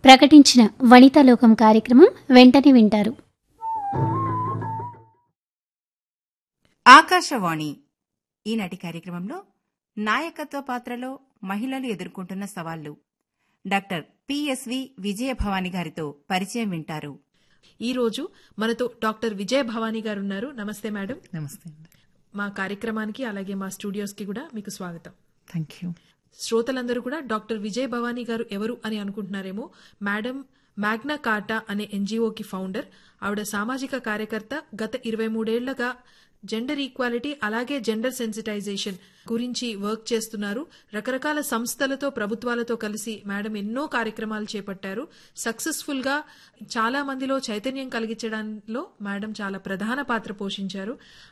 ప్రకటించిన వనితాలోకం కార్యక్రమం వెంటనే వింటారు ఆకాశవాణి ఈనాటి కార్యక్రమంలో నాయకత్వ పాత్రలో మహిళలు ఎదుర్కొంటున్న సవాళ్లు డాక్టర్ పిఎస్వి విజయభవాని గారితో పరిచయం వింటారు ఈ రోజు మనతో డాక్టర్ విజయ భవానీ గారు ఉన్నారు నమస్తే మేడం నమస్తే అండి మా కార్యక్రమానికి అలాగే మా స్టూడియోస్ కి కూడా మీకు స్వాగతం థ్యాంక్ యూ శ్రోతలందరూ కూడా డాక్టర్ విజయ్ భవానీ గారు ఎవరు అని అనుకుంటున్నారేమో మేడం మ్యాగ్నా కార్టా అనే ఎన్జిఓకి ఫౌండర్ ఆవిడ సామాజిక కార్యకర్త గత ఇరవై మూడేళ్లుగా జెండర్ ఈక్వాలిటీ అలాగే జెండర్ సెన్సిటైజేషన్ గురించి వర్క్ చేస్తున్నారు రకరకాల సంస్థలతో ప్రభుత్వాలతో కలిసి మేడం ఎన్నో కార్యక్రమాలు చేపట్టారు సక్సెస్ఫుల్ గా చాలా మందిలో చైతన్యం కలిగించడంలో మేడం చాలా ప్రధాన పాత్ర పోషించారు